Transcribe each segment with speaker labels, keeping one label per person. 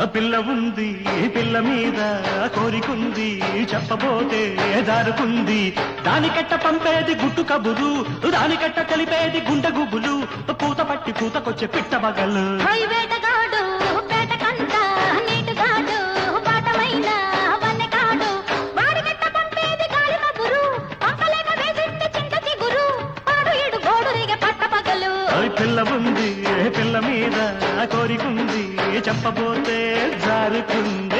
Speaker 1: పిల్ల ఉంది పిల్ల మీద కోరికుంది చెప్పబోతే జారుకుంది దానికట్ట పంపేది గుట్టు కబురు దానికట్ట కలిపేది గుండె గుబులు పూత పట్టి పూతకొచ్చే పిట్ట బగలు
Speaker 2: హై వేటగాడు పేటకంట నీటుగాడు పాటమైన వన్నెకాడు వాడిగట్ట పంపేది గాలి కబురు పంపలేక వేసింది చింత చిగురు పాడు ఇడు గోడు రేగే పట్ట పగలు
Speaker 1: ఓయ్ పిల్ల ఉంది పిల్ల మీద కోరికుంది చెప్పబోతే జారుకుంది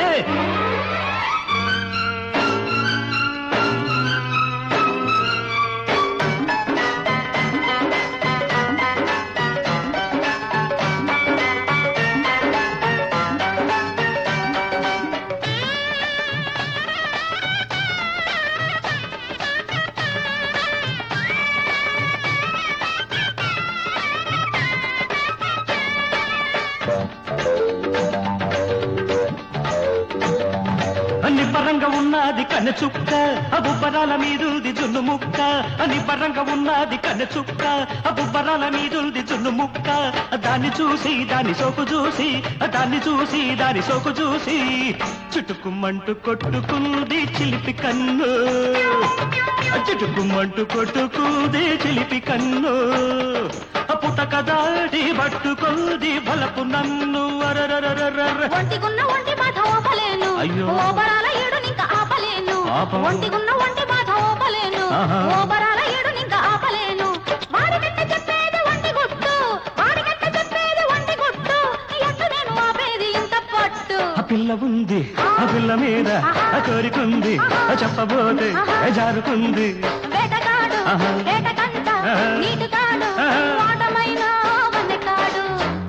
Speaker 1: నిబ్బరంగా ఉన్నది కన్నె చుక్క బుబ్బరాల మీదుంది జున్ను ముక్క నిబ్బరంగా ఉన్నది కన్నె చుక్క బుబ్బరాల మీదుంది జున్ను ముక్క దాన్ని చూసి దాని సోకు చూసి దాన్ని చూసి దాని సోకు చూసి చుట్టుకుమ్మంటూ కొట్టుకుంది చిలిపి కన్ను చుట్టుకుమ్మంటూ కొట్టుకుంది చిలిపి కన్ను పుటక దాడి పట్టుకుంది బలపు నన్ను అరరరరరర
Speaker 2: ఒంటిగున్న ఒంటి బాధ ఓపలేను
Speaker 1: అయ్యో.
Speaker 2: ఓబరాల ఏడు నింక ఆపలేను
Speaker 1: పాపం.
Speaker 2: ఒంటిగున్న ఒంటి బాధ ఓపలేను
Speaker 1: ఆహా.
Speaker 2: ఓబరాల ఏడు నింక ఆపలేను వాడికట్ట చెప్పేది ఒంటి గుట్టు వాడికట్ట చెప్పేది ఒంటి గుట్టు ఎట్ట నేను ఆపేది ఇంత పట్టు
Speaker 1: ఆ పిల్ల ఉంది ఆ పిల్ల మీద ఆ కోరికుంది ఆ చెప్పబోతే ఆ జారుకుంది
Speaker 2: వేటగాడు
Speaker 1: ఆహా.
Speaker 2: వేటకంట
Speaker 1: ఆహా.
Speaker 2: నీటుగాడు
Speaker 1: ఆహా.
Speaker 2: వాటమైన వన్నెకాడు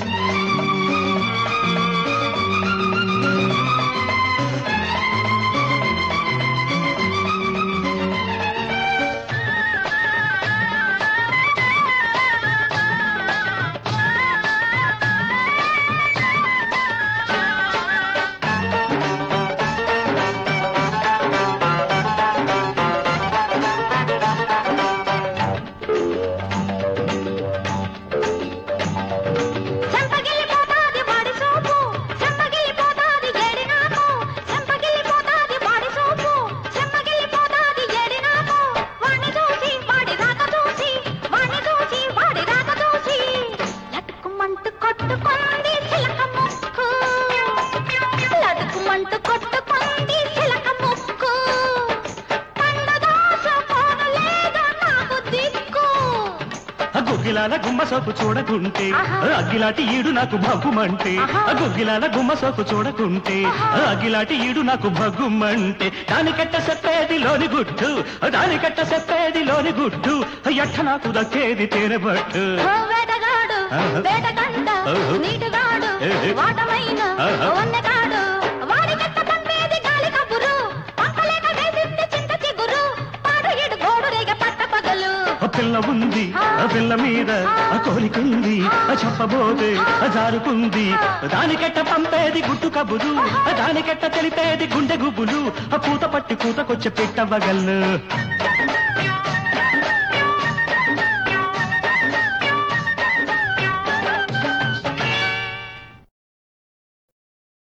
Speaker 2: చెంపగిల్లిపోతాది వాడి సోపు చెంపగిల్లిపోతాది ఏడి నాకు చెంపగిల్లిపోతాది వాడి సోపు చెంపగిల్లిపోతాది ఏడి నాకు వాణ్ణి చూసి వాడి రాక చూసి వాణ్ణి చూసి వాడి రాక చూసి లటుకుమంటూ కొట్టుకుంది చిలక ముక్కు లటుకుమంటూ కొట్టుకుంది చిలక ముక్కు పండు దోసుకోను లేదా నాకు దిక్కు
Speaker 1: ఆ గుగ్గిలాల గుమ్మ సోపు చూడకుంటే
Speaker 2: ఆహా.
Speaker 1: ఆ అగ్గిలాటి ఈడు నాకు భగ్గుమంటే
Speaker 2: ఆహా.
Speaker 1: ఆ గుగ్గిలాల గుమ్మ సోపు చూడకుంటే
Speaker 2: ఆహా.
Speaker 1: ఆ అగ్గిలాటి ఈడు నాకు భగ్గుమంటే దానికట్ట చెప్పేది లోని గుట్టు ఆ దానికట్ట చెప్పేది లోని గుట్టు ఆ ఎట్ట నాకు దక్కేది తేనెబట్టు
Speaker 2: ఓ వేటగాడు
Speaker 1: ఆహా.
Speaker 2: వేటకంట
Speaker 1: ఆహా.
Speaker 2: నీటుగాడు
Speaker 1: ఏ, ఏ.
Speaker 2: వాటమైన
Speaker 1: ఆహా.
Speaker 2: వన్నెగాడు వాడి కట్ట పంపేది గాలి కబురు పంపలేక వేసింది చింత చిగురు పాడు ఇడు గోడు రేగ పట్ట పగలు
Speaker 1: ఆ పిల్ల ఉంది ఆ పిల్ల మీద ఆ కోరికుంది ఆ చెప్పబోతే ఆ జారుకుంది దానికెట్ట పంపేది గుట్టు కబురు ఆ దానికెట్ట తెలిపేది గుండె గుబులు ఆ పూత పట్టి పూతకొచ్చే పెట్ట బగల్లు